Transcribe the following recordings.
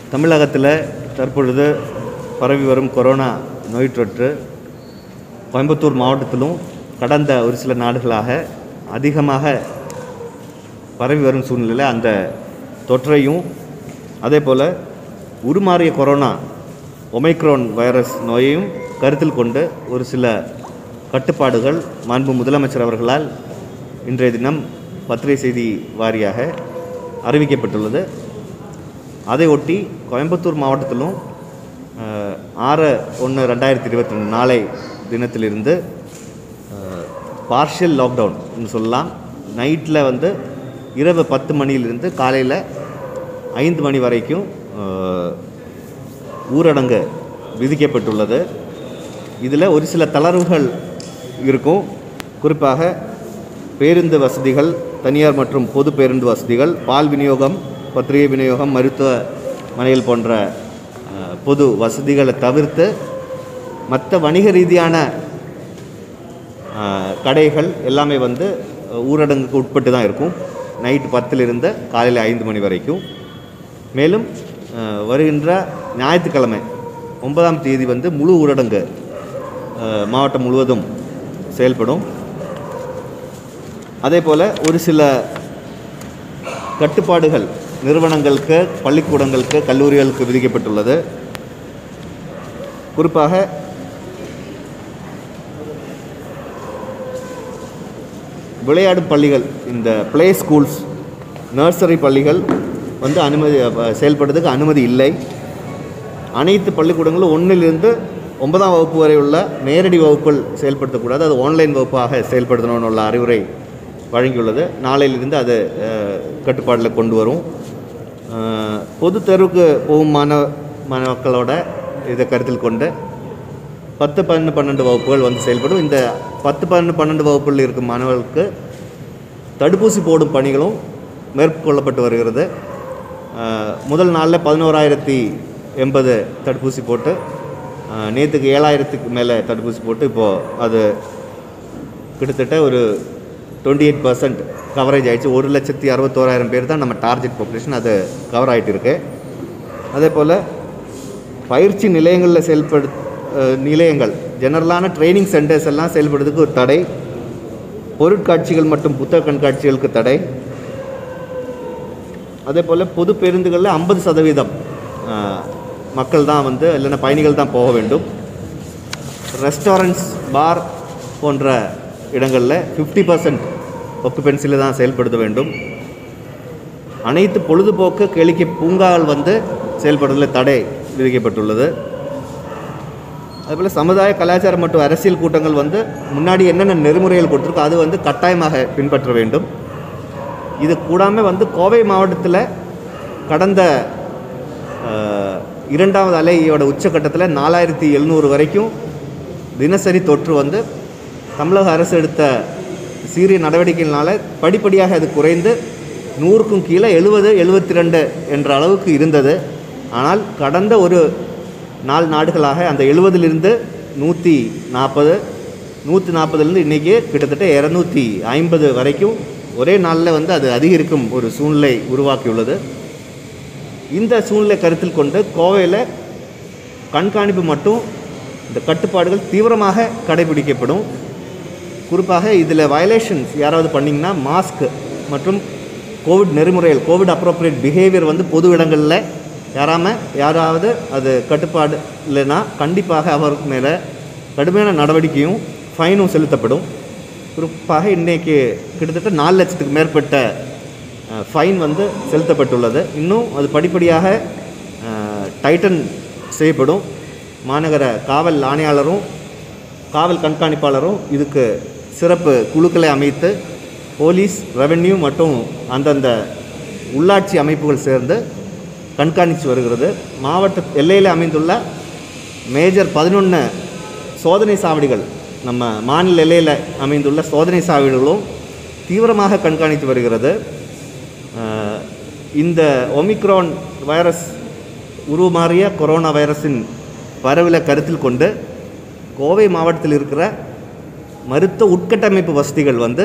தமிழகத்தில் தற்பொழுது பரவி வரும் கொரோனா நோய் தொற்று கோயம்புத்தூர் மாவட்டத்திலும் கடந்த ஒரு சில நாடுகளாக அதிகமாக பரவி வரும் சூழ்நிலையில் அந்த தொற்றையும் அதே போல் உருமாறிய கொரோனா ஒமைக்ரோன் வைரஸ் நோயையும் கருத்தில் கொண்டு ஒரு சில கட்டுப்பாடுகள் மாண்பு முதலமைச்சர் அவர்களால் இன்றைய தினம் பத்திரிகை செய்தி வாரியாக அறிவிக்கப்பட்டுள்ளது அதை ஒட்டி கோயம்புத்தூர் மாவட்டத்திலும் அஹ், ஆறு ஒன்று ரெண்டாயிரத்தி இருபத்தி ரெண்டு நாளை தினத்திலிருந்து பார்ஷியல் லாக்டவுன் சொல்லலாம் நைட்டில் வந்து இரவு பத்து மணியிலிருந்து காலையில் ஐந்து மணி வரைக்கும் அஹ், ஊரடங்கு விதிக்கப்பட்டுள்ளது இதில் ஒரு சில தளர்வுகள் இருக்கும் குறிப்பாக பேருந்து வசதிகள் தனியார் மற்றும் பொது பேருந்து வசதிகள் பால் விநியோகம் பத்திரிகை விநியோகம் மருத்துவமனைகள் போன்ற அஹ், பொது வசதிகளை தவிர்த்து மற்ற வணிக ரீதியான அஹ், கடைகள் எல்லாமே வந்து அஹ், ஊரடங்குக்கு உட்பட்டு தான் இருக்கும் நைட்டு பத்திலிருந்து காலையில் ஐந்து மணி வரைக்கும் மேலும் அஹ், வருகின்ற ஞாயிற்றுக்கிழமை ஒன்பதாம் தேதி வந்து முழு ஊரடங்கு அஹ், மாவட்டம் முழுவதும் செயல்படும் அதே போல் ஒரு சில கட்டுப்பாடுகள் நிறுவனங்களுக்கு பள்ளிக்கூடங்களுக்கு கல்லூரிகளுக்கு விதிக்கப்பட்டுள்ளது குறிப்பாக விளையாடும் பள்ளிகள் இந்த ப்ளே ஸ்கூல்ஸ் நர்சரி பள்ளிகள் வந்து அனுமதி அஹ், செயல்படுறதுக்கு அனுமதி இல்லை அனைத்து பள்ளிக்கூடங்களும் ஒன்றிலிருந்து ஒன்பதாம் வகுப்பு வரை உள்ள நேரடி வகுப்புகள் செயல்படுத்தக்கூடாது அது ஆன்லைன் வகுப்பாக செயல்படுத்தணும்னு உள்ள அறிவுரை வழங்கியுள்ளது நாளையிலிருந்து அது அஹ், கட்டுப்பாட்டில் கொண்டு வரும் அஹ், பொது தேர்வுக்கு போகும் மாணவ மாணவர்களோட இதை கருத்தில் கொண்டு பத்து பன்னெண்டு பன்னெண்டு வகுப்புகள் வந்து செயல்படும் இந்த பத்து பன்னெண்டு பன்னெண்டு வகுப்புகளில் இருக்கும் மாணவர்களுக்கு தடுப்பூசி போடும் பணிகளும் மேற்கொள்ளப்பட்டு வருகிறது அஹ், முதல் நாளில் பதினோராயிரத்தி எண்பது தடுப்பூசி போட்டு அஹ், நேற்றுக்கு ஏழாயிரத்துக்கு மேலே தடுப்பூசி போட்டு இப்போது அது கிட்டத்தட்ட ஒரு டுவெண்ட்டி எயிட் பர்சன்ட் கவரேஜ் ஆயிடுச்சு ஒரு லட்சத்தி அறுபத்தோராயிரம் பேர் தான் நம்ம டார்கெட் பாப்புலேஷன் அது கவர் ஆகிட்டு இருக்கு அதே போல் பயிற்சி நிலையங்களில் செயல்படு அஹ், நிலையங்கள் ஜெனரலான ட்ரைனிங் சென்டர்ஸ் எல்லாம் செயல்படுறதுக்கு ஒரு தடை பொருட்காட்சிகள் மற்றும் புத்தக கண்காட்சிகளுக்கு தடை அதே போல் பொது பேருந்துகளில் ஐம்பது சதவீதம் அஹ், மக்கள் தான் வந்து இல்லைன்னா பயணிகள் தான் போக வேண்டும் ரெஸ்டாரண்ட்ஸ் பார் போன்ற இடங்களில் ஃபிஃப்டி பர்சன்ட் ஒக்குபென்சியில் தான் செயல்படுத்த வேண்டும் அனைத்து பொழுதுபோக்கு கேளிக்கை பூங்காக்கள் வந்து செயல்படுவதில் தடை விதிக்கப்பட்டுள்ளது அதுபோல் சமுதாய கலாச்சாரம் மற்றும் அரசியல் கூட்டங்கள் வந்து முன்னாடி என்னென்ன நெறிமுறைகள் கொடுத்துருக்கோ அது வந்து கட்டாயமாக பின்பற்ற வேண்டும் இது கூடாமல் வந்து கோவை மாவட்டத்தில் கடந்த அஹ், இரண்டாவது அலையோட உச்சக்கட்டத்தில் நாலாயிரத்தி எழுநூறு வரைக்கும் தினசரி தொற்று வந்து தமிழக அரசு எடுத்த சீரிய நடவடிக்கையினால படிப்படியாக அது குறைந்து நூறுக்கும் கீழே எழுபது எழுபத்தி ரெண்டு என்ற அளவுக்கு இருந்தது ஆனால் கடந்த ஒரு நாலு நாடுகளாக அந்த எழுபதிலிருந்து நூற்றி நாற்பது நூற்றி நாற்பதுலேருந்து இன்றைக்கி கிட்டத்தட்ட இரநூத்தி ஐம்பது வரைக்கும் ஒரே நாளில் வந்து அது அதிகரிக்கும் ஒரு சூழ்நிலை உருவாக்கியுள்ளது இந்த சூழ்நிலை கருத்தில் கொண்டு கோவையில் கண்காணிப்பு மட்டும் இந்த கட்டுப்பாடுகள் தீவிரமாக கடைபிடிக்கப்படும் குறிப்பாக இதில் வயலேஷன்ஸ் யாராவது பண்ணிங்கன்னா மாஸ்க் மற்றும் கோவிட் நெறிமுறைகள் கோவிட் அப்ரோப்ரியேட் பிஹேவியர் வந்து பொது இடங்களில் யாராம யாராவது அது கட்டுப்பாடு இல்லைன்னா கண்டிப்பாக அவருக்கு மேலே கடுமையான நடவடிக்கையும் ஃபைனும் செலுத்தப்படும் குறிப்பாக இன்றைக்கி கிட்டத்தட்ட நாலு லட்சத்துக்கு மேற்பட்ட ஃபைன் வந்து செலுத்தப்பட்டுள்ளது இன்னும் அது படிப்படியாக அஹ், டைட்டன் செய்யப்படும் மாநகர காவல் ஆணையாளரும் காவல் கண்காணிப்பாளரும் இதுக்கு சிறப்பு குழுக்களை அமைத்து போலீஸ் ரெவென்யூ மற்றும் அந்தந்த உள்ளாட்சி அமைப்புகள் சேர்ந்து கண்காணித்து வருகிறது மாவட்ட எல்லையில் அமைந்துள்ள மேஜர் பதினொன்று சோதனை சாவடிகள் நம்ம மாநில எல்லையில் அமைந்துள்ள சோதனை சாவடிகளும் தீவிரமாக கண்காணித்து வருகிறது அஹ், இந்த ஒமிக்ரான் வைரஸ் உருமாறிய கொரோனா வைரஸின் பரவலை கருத்தில் கொண்டு கோவை மாவட்டத்தில் இருக்கிற மருத்துவ உட்கட்டமைப்பு வசதிகள் வந்து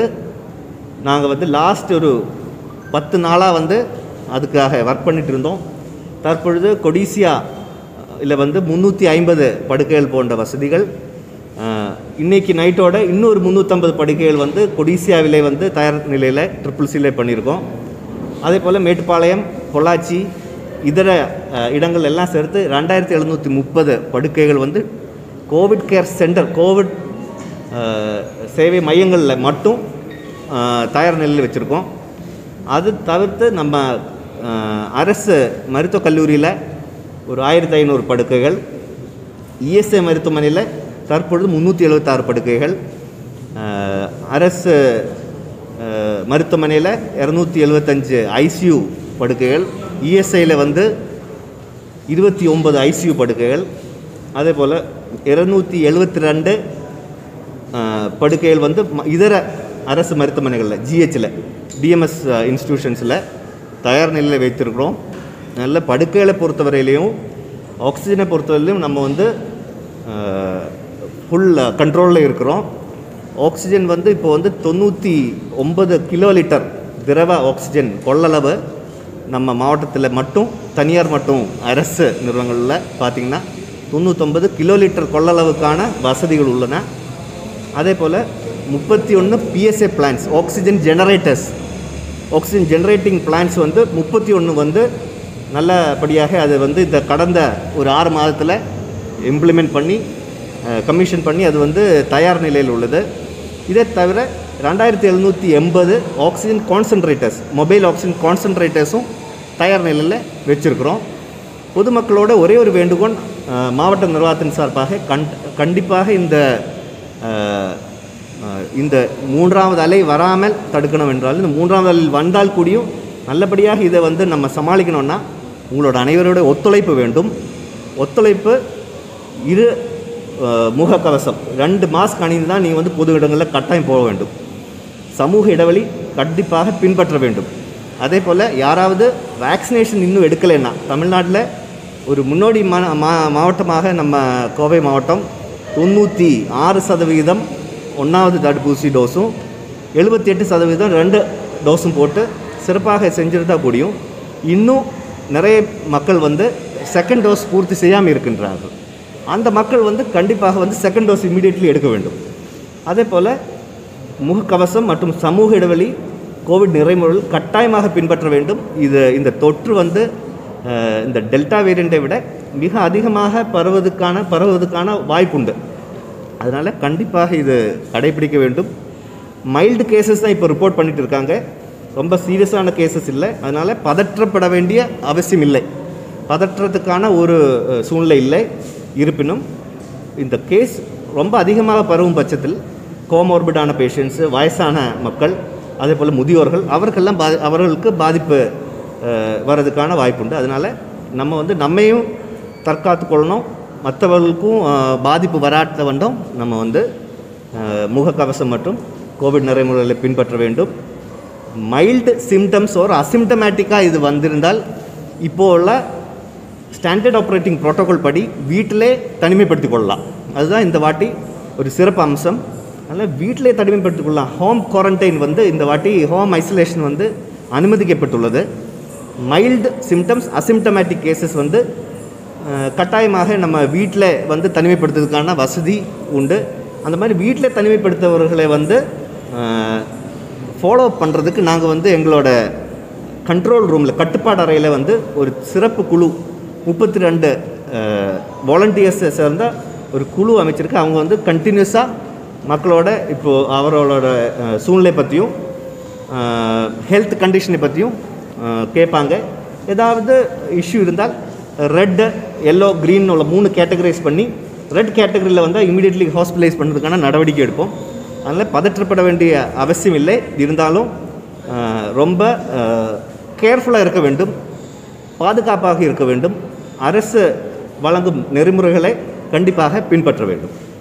நாங்கள் வந்து லாஸ்ட் ஒரு பத்து நாளாக வந்து அதுக்காக ஒர்க் பண்ணிட்டு இருந்தோம் தற்பொழுது கொடிசியா இதில் வந்து முந்நூற்றி ஐம்பது படுக்கைகள் போன்ற வசதிகள் அஹ், இன்னைக்கு நைட்டோட இன்னொரு முந்நூற்றம்பது படுக்கைகள் வந்து கொடிசியாவிலே வந்து தயார் நிலையில் ட்ரிபிள் சிலே பண்ணியிருக்கோம் அதே போல் மேட்டுப்பாளையம் பொள்ளாச்சி இதர அஹ், இடங்கள் எல்லாம் சேர்த்து ரெண்டாயிரத்தி எழுநூற்றி முப்பது படுக்கைகள் வந்து கோவிட் கேர் சென்டர் கோவிட் அஹ், சேவை மையங்களில் மட்டும் அஹ், தயார் நிலையில் வச்சுருக்கோம் அது தவிர்த்து நம்ம அஹ், அரசு மருத்துவக் கல்லூரியில் ஒரு ஆயிரத்தி ஐநூறு படுக்கைகள் இஎஸ்ஐ மருத்துவமனையில் தற்பொழுது முந்நூற்றி எழுபத்தாறு படுக்கைகள் அஹ், அரசு அஹ், மருத்துவமனையில் இரநூத்தி எழுபத்தஞ்சு ஐசியூ படுக்கைகள் இஎஸ்ஐயில் வந்து இருபத்தி ஒன்பது ஐசியூ படுக்கைகள் அதே போல் இருநூற்றி எழுபத்தி ரெண்டு படுக்கைகள் வந்து ம- இதர அரசு மருத்துவமனைகளில் ஜிஹெச்சில் டிஎம்எஸ் இன்ஸ்டிடியூஷன்ஸில் தயார் நிலையில் வைத்திருக்கிறோம் நல்ல படுக்கைகளை பொறுத்தவரையிலையும் ஆக்சிஜனை பொறுத்தவரையிலையும் நம்ம வந்து ஃபுல் கண்ட்ரோலில் இருக்கிறோம் ஆக்சிஜன் வந்து இப்போ வந்து தொண்ணூற்றி ஒன்பது கிலோ லிட்டர் திரவ ஆக்சிஜன் கொள்ளளவு நம்ம மாவட்டத்தில் மட்டும் தனியார் மற்றும் அரசு நிறுவனங்களில் பார்த்திங்கன்னா தொண்ணூத்தொம்பது கிலோ லிட்டர் கொள்ளளவுக்கான வசதிகள் உள்ளன அதே போல் முப்பத்தி ஒன்று PSA plants oxygen generators oxygen generating plants வந்து முப்பத்தி ஒன்று வந்து நல்லபடியாக அது வந்து இந்த கடந்த ஒரு ஆறு மாதத்தில் இம்ப்ளிமெண்ட் பண்ணி கமிஷன் பண்ணி அது வந்து தயார் நிலையில் உள்ளது இதை தவிர ரெண்டாயிரத்தி எழுநூற்றி எண்பது ஆக்சிஜன் கான்சன்ட்ரேட்டர்ஸ் மொபைல் ஆக்சிஜன் கான்சன்ட்ரேட்டர்ஸும் தயார் நிலையில் வச்சுருக்கிறோம் பொதுமக்களோட ஒரே ஒரு வேண்டுகோள் அஹ், மாவட்ட நிர்வாகத்தின் சார்பாக கண் கண்டிப்பாக இந்த அஹ், அஹ், இந்த மூன்றாவது அலை வராமல் தடுக்கணும் என்றால் இந்த மூன்றாவது அலை வந்தால் கூடியும் நல்லபடியாக இதை வந்து நம்ம சமாளிக்கணும்னா உங்களோட அனைவரோட ஒத்துழைப்பு வேண்டும் ஒத்துழைப்பு இரு அஹ், முகக்கவசம் ரெண்டு மாஸ்க் அணிந்து தான் நீங்கள் வந்து பொது இடங்களில் கட்டாயம் போக வேண்டும் சமூக இடைவெளி கண்டிப்பாக பின்பற்ற வேண்டும் அதே போல் யாராவது வேக்சினேஷன் இன்னும் எடுக்கலைன்னா தமிழ்நாட்டில் ஒரு முன்னோடி மா மா- மாவட்டமாக நம்ம கோவை மாவட்டம் தொண்ணூற்றி ஆறு சதவிகிதம் ஒன்றாவது தடுப்பூசி டோஸும் எழுபத்தி எட்டு சதவீதம் ரெண்டு டோஸும் போட்டு சிறப்பாக செஞ்சிருந்தா கூடியும் இன்னும் நிறைய மக்கள் வந்து செகண்ட் டோஸ் பூர்த்தி செய்யாமல் இருக்கின்றார்கள் அந்த மக்கள் வந்து கண்டிப்பாக வந்து செகண்ட் டோஸ் இமீடியட்லி எடுக்க வேண்டும் அதே போல் முகக்கவசம் மற்றும் சமூக இடைவெளி கோவிட் நிறைமுறைகள் கட்டாயமாக பின்பற்ற வேண்டும் இது இந்த தொற்று வந்து அஹ், இந்த டெல்டா வேரியண்ட்டை விட மிக அதிகமாக பரவுவதற்கான பரவுவதற்கான வாய்ப்புண்டு அதனால் கண்டிப்பாக இது கடைபிடிக்க வேண்டும் மைல்டு கேசஸ் தான் இப்போ ரிப்போர்ட் பண்ணிட்டு இருக்காங்க ரொம்ப சீரியஸான கேசஸ் இல்லை அதனால் பதற்றப்பட வேண்டிய அவசியம் இல்லை பதற்றத்துக்கான ஒரு அஹ், சூழ்நிலை இல்லை இருப்பினும் இந்த கேஸ் ரொம்ப அதிகமாக பரவும் பட்சத்தில் கோமோர்பிடான பேஷண்ட்ஸு வயசான மக்கள் அதே போல் முதியோர்கள் அவருக்கெல்லாம் பாதி அவர்களுக்கு பாதிப்பு அஹ், வர்றதுக்கான வாய்ப்புண்டு அதனால் நம்ம வந்து நம்மையும் தற்காத்து கொள்ளணும் மற்றவர்களுக்கும் அஹ், பாதிப்பு வராட்ட வேண்டும் நம்ம வந்து அஹ், முகக்கவசம் மற்றும் கோவிட் நடைமுறைகளை பின்பற்ற வேண்டும் மைல்டு சிம்டம்ஸ் ஒரு அசிம்டமேட்டிக்காக இது வந்திருந்தால் இப்போ உள்ள ஸ்டாண்டர்ட் ஆப்ரேட்டிங் புரோட்டோகால் படி வீட்டிலே தனிமைப்படுத்திக் கொள்ளலாம் அதுதான் இந்த வாட்டி ஒரு சிறப்பு அம்சம் அதனால் வீட்டிலே தனிமைப்படுத்திக் கொள்ளலாம் ஹோம் குவாரண்டைன் வந்து இந்த வாட்டி ஹோம் ஐசோலேஷன் வந்து அனுமதிக்கப்பட்டுள்ளது மைல்டு சிம்டம்ஸ் அசிம்டமேட்டிக் கேசஸ் வந்து அஹ், கட்டாயமாக நம்ம வீட்டில் வந்து தனிமைப்படுத்துறதுக்கான வசதி உண்டு அந்த மாதிரி வீட்டில் தனிமைப்படுத்தவர்களை வந்து ஃபாலோ பண்ணுறதுக்கு நாங்கள் வந்து எங்களோட கண்ட்ரோல் ரூமில் கட்டுப்பாடு அறையில் வந்து ஒரு சிறப்பு குழு முப்பத்தி ரெண்டு வாலண்டியர்ஸை சேர்ந்த ஒரு குழு அமைச்சிருக்கு அவங்க வந்து கண்டினியூஸாக மக்களோட இப்போது அவர்களோட அஹ், சூழ்நிலை பற்றியும் ஹெல்த் கண்டிஷனை பற்றியும் அஹ், கேட்பாங்க ஏதாவது இஷ்யூ இருந்தால் ரெட்டு எல்லோ க்ரீன் உள்ள மூணு கேட்டகரைஸ் பண்ணி ரெட் கேட்டகரியில் வந்து இமீடியட்லி ஹாஸ்பிட்டலைஸ் பண்ணுறதுக்கான நடவடிக்கை எடுப்போம் அதனால் பதற்றப்பட வேண்டிய அவசியம் இல்லை இருந்தாலும் அஹ், ரொம்ப கேர்ஃபுல்லாக இருக்க வேண்டும் பாதுகாப்பாக இருக்க வேண்டும் அரசு வழங்கும் நெறிமுறைகளை கண்டிப்பாக பின்பற்ற வேண்டும்